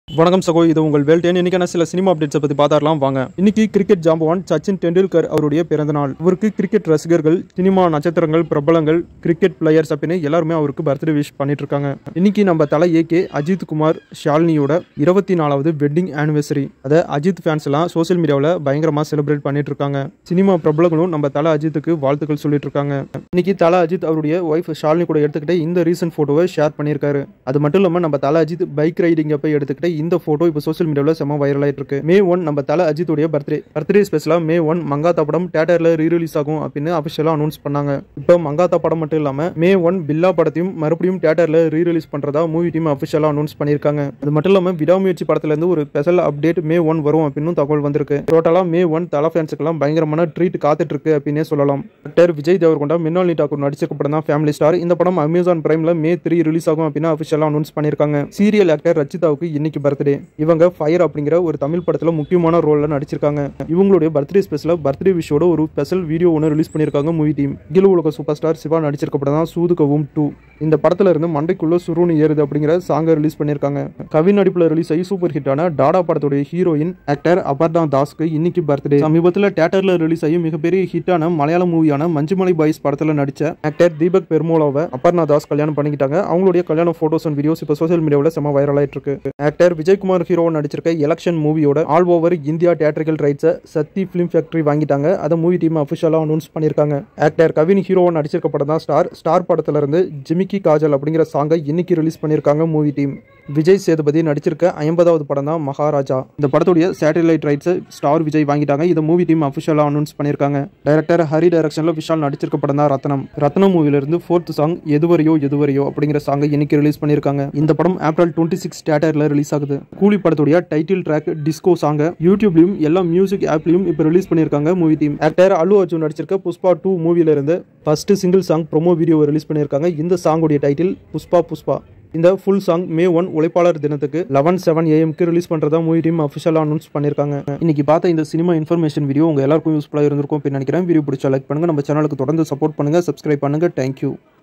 வணக்கம் சகோ இது உங்கள் வேல்டேன் இன்னைக்கான சில சினிமா அப்டேட்ஸை பற்றி பார்த்தாரலாம் வாங்க இன்னைக்கு கிரிக்கெட் ஜாம்பவான் சச்சின் டெண்டுல்கர் அவருடைய பிறந்த நாள் இவருக்கு கிரிக்கெட் ரசிகர்கள் சினிமா நட்சத்திரங்கள் பிரபலங்கள் கிரிக்கெட் பிளேயர்ஸ் அப்படின்னு எல்லாருமே அவருக்கு பர்த்டே விஷ் பண்ணிட்டு இருக்காங்க இன்னைக்கு நம்ம தலை ஏகே அஜித் குமார் ஷாலினியோட இருபத்தி நாலாவது வெட்டிங் ஆனிவர்சரி அதை அஜித் ஃபேன்ஸ் எல்லாம் சோசியல் மீடியாவில் பயங்கரமாக செலிப்ரேட் பண்ணிட்டு இருக்காங்க சினிமா பிரபலங்களும் நம்ம தலை அஜித்துக்கு வாழ்த்துக்கள் சொல்லிட்டு இருக்காங்க இன்னைக்கு தலை அஜித் அவருடைய ஒய்ஃப் ஷாலினி கூட எடுத்துக்கிட்ட இந்த ரீசன்ட் ஃபோட்டோவை ஷேர் பண்ணியிருக்காரு அது மட்டும் இல்லாமல் நம்ம தலை அஜித் பைக் ரைடிங் அப்போ எடுத்துக்கிட்ட இந்த ஃபோட்டோ இப்போ சோஷியல் மீடியாவில் செம்ம வைரல் ஆயிட்டு இருக்கு மே ஒன் நம்ம தலை அஜித்துடைய பர்த்டே பர்த்டே ஸ்பெஷலாக மே ஒன் மங்காத்தா படம் தேட்டரில் ரீரிலீஸ் ஆகும் அப்படின்னு அஃபிஷியலாக அனௌன்ஸ் பண்ணாங்க இப்போ மங்காத்தா படம் மட்டும் இல்லாமல் மே ஒன் பில்லா படத்தையும் மறுபடியும் தேட்டரில் ரீரிலீஸ் பண்ணுறதா மூவி டீம் அஃபிஷியலாக அனௌன்ஸ் பண்ணியிருக்காங்க அது மட்டும் இல்லாமல் விடாமுயற்சி படத்துலேருந்து ஒரு ஸ்பெஷல் அப்டேட் மே ஒன் வரும் அப்படின்னு தகவல் வந்திருக்கு டோட்டலாக மே ஒன் தலை ஃபேன்ஸுக்கெல்லாம் பயங்கரமான ட்ரீட் காத்துட்டு இருக்கு அப்படின்னே சொல்லலாம் டாக்டர் விஜய் தேவர்கொண்டா மின்னாலினி டாக்கூர் நடிச்சிருக்க படம் தான் ஃபேமிலி ஸ்டார் இந்த படம் அமேசான் பிரைம்ல மே த்ரீ ரிலீஸ் ஆகும் அப்படின்னு அஃபிஷியலாக அனௌன்ஸ் பண்ணியிருக்காங்க சீரியல் ஆக்டர் ரச்சிதாவுக்கு இன்னைக்கு பர்த்டே இவங்க ஃபயர் அப்படிங்கிற ஒரு தமிழ் படத்தில் முக்கியமான ரோலில் நடிச்சிருக்காங்க இவங்களுடைய பர்த்டே ஸ்பெஷலாக பர்த்டே விஷயோட ஒரு ஸ்பெஷல் வீடியோ ஒன்று ரிலீஸ் பண்ணியிருக்காங்க மூவி டீம் அகில உலக சூப்பர் ஸ்டார் சிவா நடிச்சிருக்க படம் தான் சூதுகவும் டூ இந்த படத்துல இருந்து மண்டைக்குள்ள சுருணு ஏறுது அப்படிங்கிற சாங்கை ரிலீஸ் பண்ணியிருக்காங்க கவின் நடிப்பில் ரிலீஸ் ஆகி சூப்பர் ஹிட்டான டாடா படத்துடைய ஹீரோயின் ஆக்டர் அபர்ணா தாஸ்க்கு இன்னைக்கு பர்த்டே சமீபத்தில் தேட்டரில் ரிலீஸ் ஆகி மிகப்பெரிய ஹிட்டான மலையாள மூவியான மஞ்சுமலை பாய்ஸ் படத்தில் நடிச்ச ஆக்டர் தீபக் பெருமோலாவை அபர்ணா தாஸ் கல்யாணம் பண்ணிக்கிட்டாங்க அவங்களுடைய கல்யாண போட்டோஸ் அண்ட் வீடியோஸ் இப்போ சோஷியல் மீடியாவில் செம வைரல் ஆயிட்டு இருக்கு ஆக்டர் விஜயகுமார் ஹீரோவை நடிச்சிருக்க எலெக்ஷன் மூவியோட ஆல் ஓவர் இந்தியா தியேட்டரிக்கல் ரைட்ஸை சத்தி ஃபிலிம் ஃபேக்டரி வாங்கிட்டாங்க அதை மூவி டீம் அஃபிஷியலாக அனௌன்ஸ் பண்ணியிருக்காங்க ஆக்டர் கவின் ஹீரோவை நடிச்சிருக்க படம் தான் ஸ்டார் ஸ்டார் படத்துல இருந்து ஜிமிக்கி காஜல் அப்படிங்கிற சாங்கை இன்னைக்கு ரிலீஸ் பண்ணியிருக்காங்க மூவி டீம் விஜய் சேதுபதி நடிச்சிருக்க ஐம்பதாவது படம் தான் மகாராஜா இந்த படத்துடைய சேட்டலைட் ரைட்ஸை ஸ்டார் விஜய் வாங்கிட்டாங்க இதை மூவி டீம் அஃபிஷியலாக அனௌன்ஸ் பண்ணியிருக்காங்க டைரக்டர் ஹரி டைரக்ஷனில் விஷால் நடிச்சிருக்க படம் தான் ரத்னம் ரத்னம் மூவிலிருந்து ஃபோர்த் சாங் எதுவரையோ எதுவரையோ அப்படிங்கிற சாங்கை இன்னைக்கு ரிலீஸ் பண்ணியிருக்காங்க இந்த படம் ஏப்ரல் டுவெண்ட்டி சிக்ஸ் தேட்டரில் ரிலீஸ் ஆகுது கூலி படத்துடைய டைட்டில் ட்ராக் டிஸ்கோ சாங்கை யூடியூப்லையும் எல்லா மியூசிக் ஆப்லையும் இப்போ ரிலீஸ் பண்ணியிருக்காங்க movie team actor Allu Arjun நடிச்சிருக்க புஷ்பா டூ மூவில இருந்து first single song promo video release பண்ணியிருக்காங்க இந்த சாங்குடைய டைட்டில் புஷ்பா புஷ்பா இந்த ஃபுல் சாங் மே ஒன் உழைப்பாளர் தினத்துக்கு லெவன் செவன் ஏஎம்க்கு ரிலீஸ் பண்ணுறதா மூவி டீம் அஃபிஷியலாக அனௌன்ஸ் பண்ணியிருக்காங்க இன்னைக்கு பார்த்த இந்த சினிமா இன்ஃபர்மேஷன் வீடியோ உங்கள் எல்லாருக்கும் யூஸ்ஃபுல்லாக இருந்திருக்கும் அப்படின்னு நினைக்கிறேன் வீடியோ பிடிச்சா லைக் பண்ணுங்கள் நம்ம சேனலுக்கு தொடர்ந்து சப்போர்ட் பண்ணுங்கள் சப்ஸ்கிரைப் பண்ணுங்கள் தேங்க்யூ